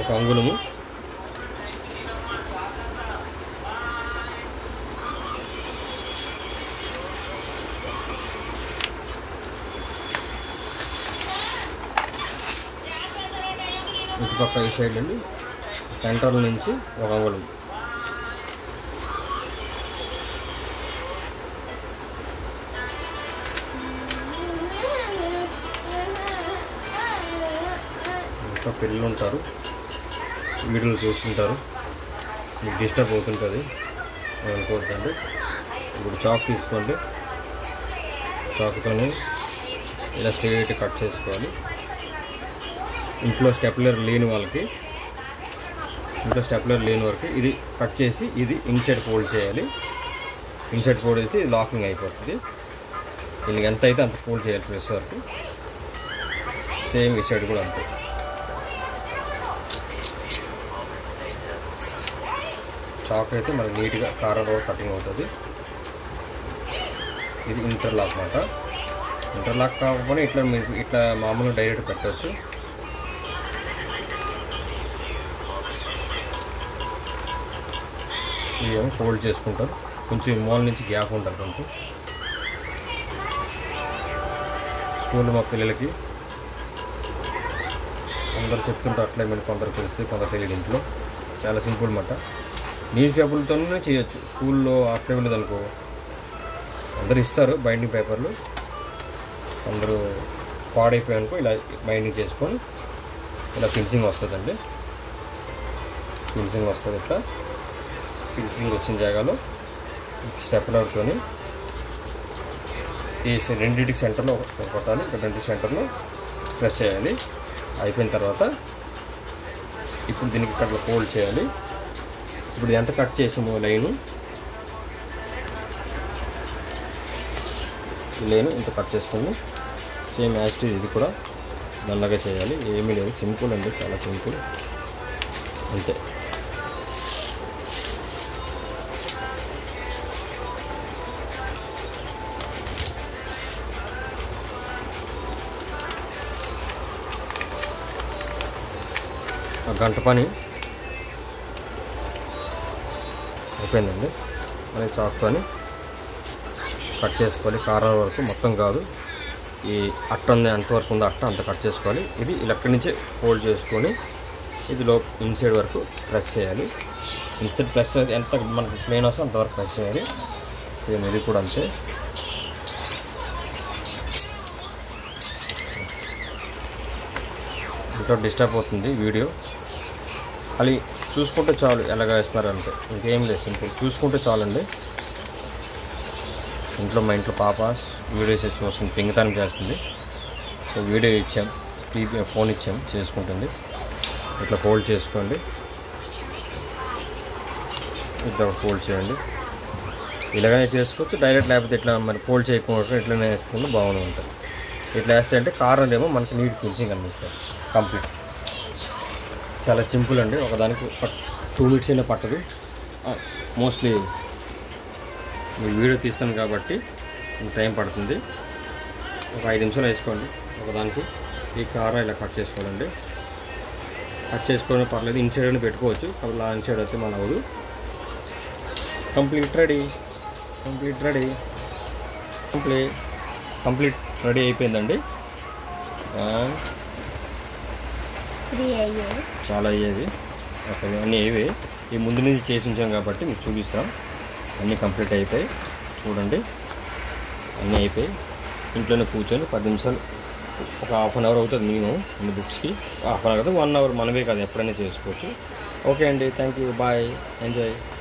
ఒక అంగుళము ఇటుపక్క ఈ సైడ్ నుండి సెంటర్ నుంచి ఒక అంగుళం ఇంకా పిల్లలు ఉంటారు వీడియోలు చూస్తుంటారు మీకు డిస్టర్బ్ అవుతుంటుంది అని అనుకోవద్దండి ఇప్పుడు చాక్ తీసుకోండి చాకుతోని ఇలా స్ట్రైట్ కట్ చేసుకోవాలి ఇంట్లో స్టెప్లర్ లేని వాళ్ళకి ఇంట్లో స్టెప్లర్ లేని వరకు ఇది కట్ చేసి ఇది ఇన్సైడ్ ఫోల్డ్ చేయాలి ఇన్సైడ్ ఫోల్డ్ చేస్తే ఇది లాకింగ్ అయిపోతుంది దీనికి ఎంత అయితే అంత ఫోల్డ్ చేయాలి ఫ్రెష్ వరకు సేమ్ ఈ సైడ్ కూడా అంతే చాక్ అయితే మనకి నీట్గా కారం కూడా కటింగ్ అవుతుంది ఇది ఇంటర్లాక్ అన్నమాట ఇంటర్లాక్ కాకపోతే ఇట్లా మీరు ఇట్లా మామూలుగా డైరెక్ట్ పెట్టవచ్చు ఇవేమో ఫోల్డ్ చేసుకుంటారు కొంచెం మూల నుంచి గ్యాప్ ఉంటుంది కొంచెం స్కూల్లో మా పిల్లలకి అందరు చెప్తుంటారు అట్లే మీరు కొందరు తెలుస్తుంది కొందరు తెలియదు ఇంట్లో చాలా సింపుల్ మాట న్యూస్ పేపర్లతోనే చేయొచ్చు స్కూల్లో అట్లే ఉండదు అనుకో అందరు ఇస్తారు బైండింగ్ పేపర్లు అందరూ పాడైపోయానుకో ఇలా బైండింగ్ చేసుకొని ఇలా ఫినిషింగ్ వస్తుందండి ఫినిషింగ్ వస్తుంది ఇట్లా ఫినిషింగ్ వచ్చిన జాగాలో స్టెప్లు ఆడుకొని ఈ సె- రెండింటికి సెంటర్లో ఒక కొట్టాలి ఇక్కడ రెండింటి సెంటర్లో ప్రెస్ చేయాలి అయిపోయిన తర్వాత ఇప్పుడు దీనికి ఇక్కడ ఫోల్డ్ చేయాలి ఇప్పుడు ఎంత కట్ చేసామో లైను ఈ లైన్ ఇంత కట్ చేసుకొని సేమ్ యాజ్ ఇది కూడా నల్లగా చేయాలి ఏమీ లేదు సింపుల్ అండి చాలా సింపుల్ అంతే ఆ గంట పని అయిపోయిందండి మరి చాకుతోని కట్ చేసుకోవాలి కారం వరకు మొత్తం కాదు ఈ అట్ట ఉంది ఎంతవరకు ఉందో అట్ట అంత కట్ చేసుకోవాలి ఇది ఇలా అక్కడి నుంచే ఫోల్డ్ చేసుకొని ఇది లో ఇన్సైడ్ వరకు ప్రెస్ చేయాలి ఇన్సైడ్ ప్రెస్ ఎంత మనకు ప్లేన్ వస్తే అంతవరకు ప్రెస్ చేయాలి సేమ్ ఇది కూడా అంతే ఇంకా డిస్టర్బ్ అవుతుంది వీడియో అది చూసుకుంటే చాలు ఎలాగ వేస్తున్నారంటే ఇంకేం లేదు సింపుల్ చూసుకుంటే చాలండి ఇంట్లో మా ఇంట్లో పాప వీడియోస్ చూస్తుంది పింగతానం చేస్తుంది సో వీడియో ఇచ్చాం టీవీ ఫోన్ ఇచ్చాం చేసుకుంటుంది ఇట్లా ఫోల్డ్ చేసుకోండి ఇట్లా ఫోల్డ్ చేయండి ఇలాగనే చేసుకోవచ్చు డైరెక్ట్ లేకపోతే ఇట్లా మరి ఫోల్డ్ చేయకుండా ఇట్లనే వేసుకుంటే బాగుంది ఉంటుంది ఇట్లా వేస్తే అంటే కారం ఏమో మనకి నీట్ ఫినిషింగ్ కనిపిస్తుంది కంప్లీట్ చాలా సింపుల్ అండి ఒకదానికి టూ మినిట్స్ అయినా పట్టదు మోస్ట్లీ మీ వీడియో తీస్తాను కాబట్టి ఇంత టైం పడుతుంది ఒక ఐదు నిమిషాలు వేసుకోండి ఒకదానికి ఈ కారం ఇలా కట్ చేసుకోవాలండి కట్ చేసుకొని పర్లేదు ఇన్సైడ్ అని పెట్టుకోవచ్చు కాబట్టి ఆ ఇన్సైడ్ అయితే మన అవ్వదు complete ready complete ready complete complete ready అయిపోయిందండి ఆ, త్రీ అయ్యాయి చాలా అయ్యేవి అక్కడ అన్నీ అయ్యేవి ఈ ముందు నుంచి చేసి ఉంచాం కాబట్టి మీకు చూపిస్తాం అన్నీ కంప్లీట్ అయిపోయి చూడండి అన్నీ అయిపోయి ఇంట్లోనే కూర్చొని పది నిమిషాలు ఒక హాఫ్ అన్ అవర్ అవుతుంది మినిమం అన్ని బుక్స్కి హాఫ్ అన్ అవర్ కదా వన్ అవర్ మనమే కదా ఎప్పుడైనా చేసుకోవచ్చు ఓకే అండి థ్యాంక్ యూ బాయ్ ఎంజాయ్